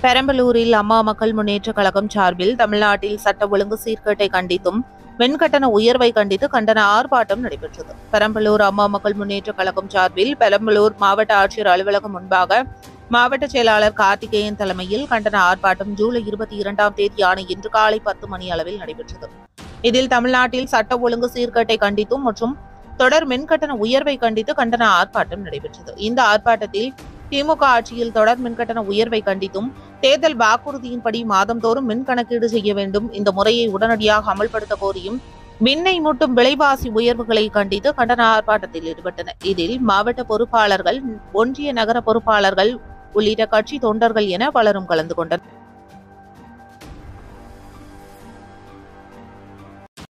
பெரம்பலூரில் அம்மா மக்கள் முன்னேற்ற கழகம் சார்பில் தமிழ்நாட்டில் சட்ட ஒழுங்கு சீர்கேட்டை கண்டித்தும் மின்கட்டண உயர்வை கண்டித்து கண்டன ஆர்ப்பாட்டம் நடைபெற்றது பெரம்பலூர் அம்மா மக்கள் முன்னேற்ற கழகம் சார்பில் பெரம்பலூர் மாவட்ட ஆட்சியர் அலுவலகம் முன்பாக மாவட்ட செயலாளர் கார்த்திகேயன் தலைமையில் கண்டன ஆர்ப்பாட்டம் ஜூலை இருபத்தி இரண்டாம் தேதியான இன்று காலை பத்து மணி அளவில் நடைபெற்றது இதில் தமிழ்நாட்டில் சட்ட ஒழுங்கு சீர்கேட்டை கண்டித்தும் மற்றும் தொடர் மின்கட்டண உயர்வை கண்டித்து கண்டன ஆர்ப்பாட்டம் நடைபெற்றது இந்த ஆர்ப்பாட்டத்தில் திமுக ஆட்சியில் தொடர் மின்கட்டண உயர்வை கண்டித்தும் தேர்தல் வாக்குறுதியின்படி மாதந்தோறும் மின் கணக்கீடு செய்ய வேண்டும் இந்த முறையை உடனடியாக அமல்படுத்த கோரியும் மின்னை மூட்டும் விலைவாசி உயர்வுகளை கண்டித்து கண்டன ஆர்ப்பாட்டத்தில் ஈடுபட்டனர் இதில் மாவட்ட பொறுப்பாளர்கள் ஒன்றிய நகர பொறுப்பாளர்கள் உள்ளிட்ட கட்சி தொண்டர்கள் என பலரும் கலந்து கொண்டனர்